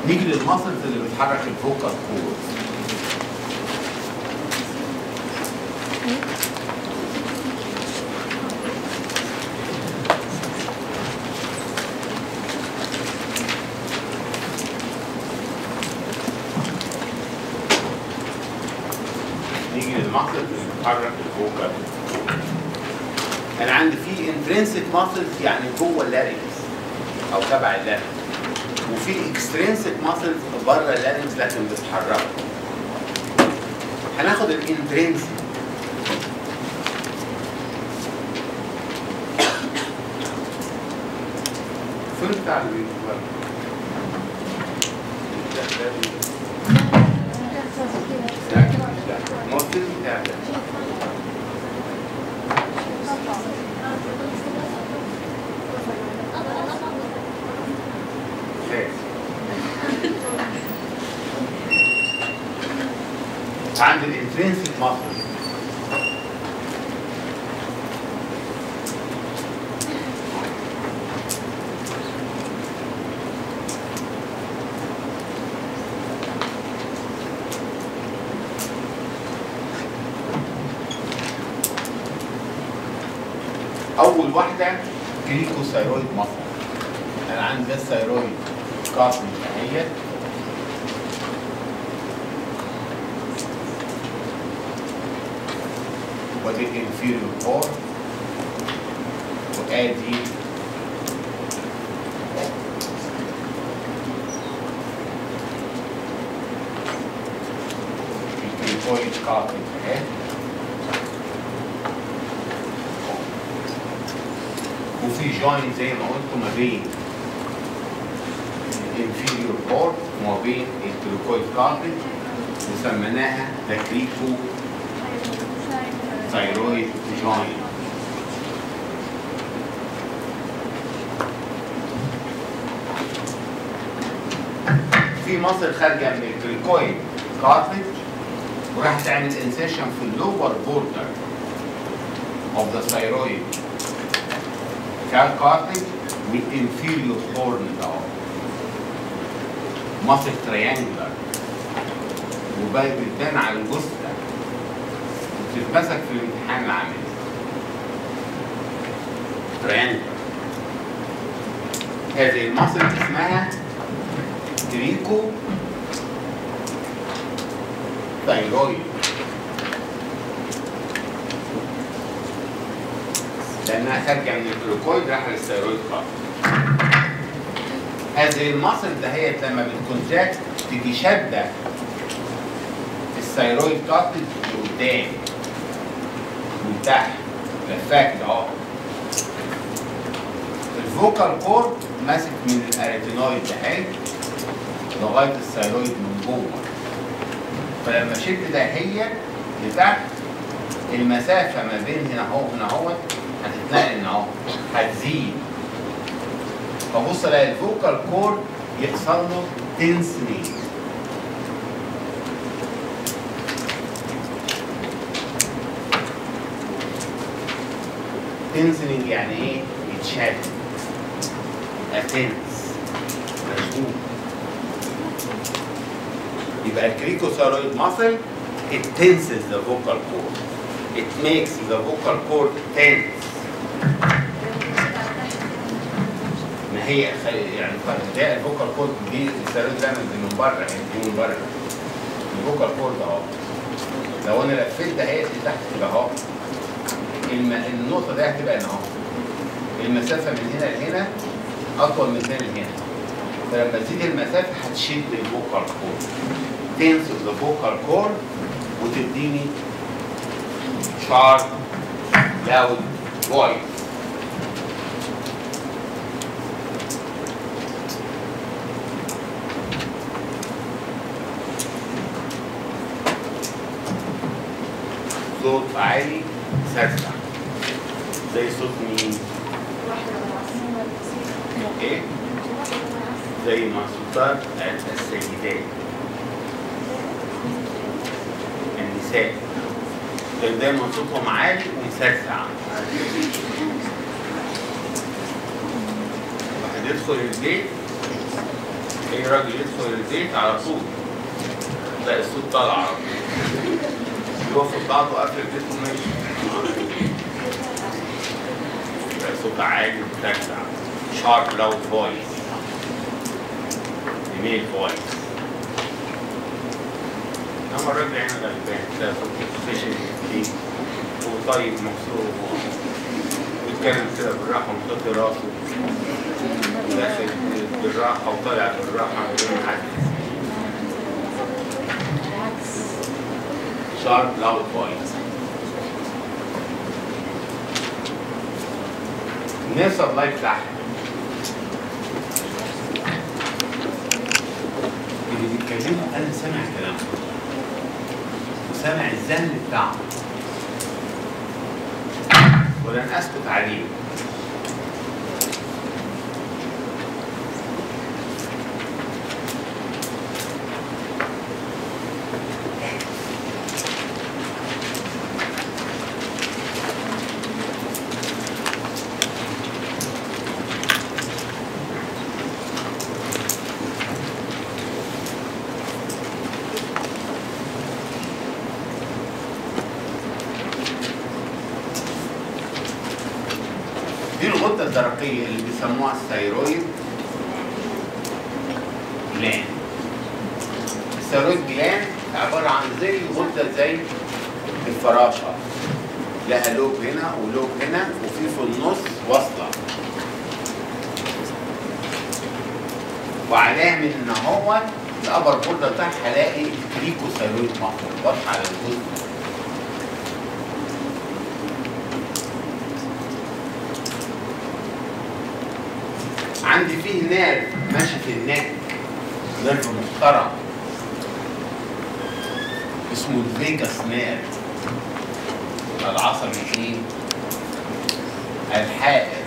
نيجي للماسلز اللي بتحرك الفوكال كور نيجي للماسلز اللي بتحرك الفوكال انا عندي في انترنسك ماسلز يعني جوه اللارينكس او تبع اللارينكس وفي اكسترنسك ماسلز بره اللارينكس لكن بتحركه هناخد الانترنسك فين بتاع الفيديو؟ ممكن بتاع ده. عند الانترنسك ماسل اول واحده كريكوثايرويد ماسل انا عندي ده الثايرويد كارتن اهيت ودي الانفيريور بور وادي الكريكويد كارتن اهي وفي جوين زي ما قلت ما بين الانفيريور بورد وما بين الكريكويد كارتن وسميناها ذا كريكو ثايرويد جوين في مصل خارجه من الكريكويد كارتج وراح تعمل انسيشن في اللور بوردر of the thyroid كان كارتج والانفيريور هورن ده مصل تريانجلر وبقى بتبان على الجثه وتتمسك في الامتحان العملي تريانجلر هذه المصل اسمها تريكو ثايرويد لانها خارجه من الجلوكويد رايحه للثايرويد خالص هذه المصل دهيت لما بتكونتراكت تيجي شاده الثايرويد كارتج لقدام من تحت لفاك ده اهو الفوكال كورد ماسك من الاريتينويد ده لغايه الثايرويد من جوه فلما شد ده هي لتحت المسافه ما بين هنا اهو هنا اهو هتتنقل هنا اهو هتزيد فبص الاقي الفوكال كورد يحصل له تنسنينج تنسنينج يعني ايه؟ يتشد اتنس مشدود يبقى الكريكوثايرويد muscle it tenses the vocal cord it makes the vocal cord tense ما هي خ- يعني ف- ده الفوكال كورد دي الثايرويد ده من من بره يعني دي من بره الفوكال كورد اهو لو انا لفيت ده هي تحت كده اهو الم... النقطه دي هتبقى هنا اهو المسافه من هنا لهنا اطول من هنا لهنا فلما تزيد المسافه هتشد الفوكال كورد تنسف ذا فوكال كورد وتديني شارب لاود فويس صوت عالي سرسع زي صوت مين؟ ايه؟ زي ما صوتات السيدات النساء كان دايما صوتهم عالي ومسرسع واحد يدخل البيت اي راجل يدخل البيت على طول تلاقي الصوت طالع على طول يقف بعضه قبل البيت وماشي تلاقي صوت عالي ومرتفع شارب لاود فويس ايميل فويس انما الراجل هنا غلبان تلاقي صوت خشن كتير وطيب مكسور بيتكلم كده بالراحه ومطفي راسه داخل بالراحه وطالع بالراحه من غير ما حد شارب لاود فويس الناس الله يفتحها اللي بيتكلموا انا سامع كلامهم وسامع الزن بتاعهم ولن اسكت عليه دي الغدة الدرقية اللي بيسموها الثيرويد جلاند الثيرويد جلاند عبارة عن زي غدة زي الفراشة لها لوب هنا ولوب هنا وفي في النص وصلة وعليها من ان هو الابر بوردر بتاعها هلاقي كريكوثيرويد مخرج واضحة على الجزء عندي فيه نيرف ماشي في النك نيرف محترم اسمه الفيجاس نيرف العصبي ايه؟ الحائر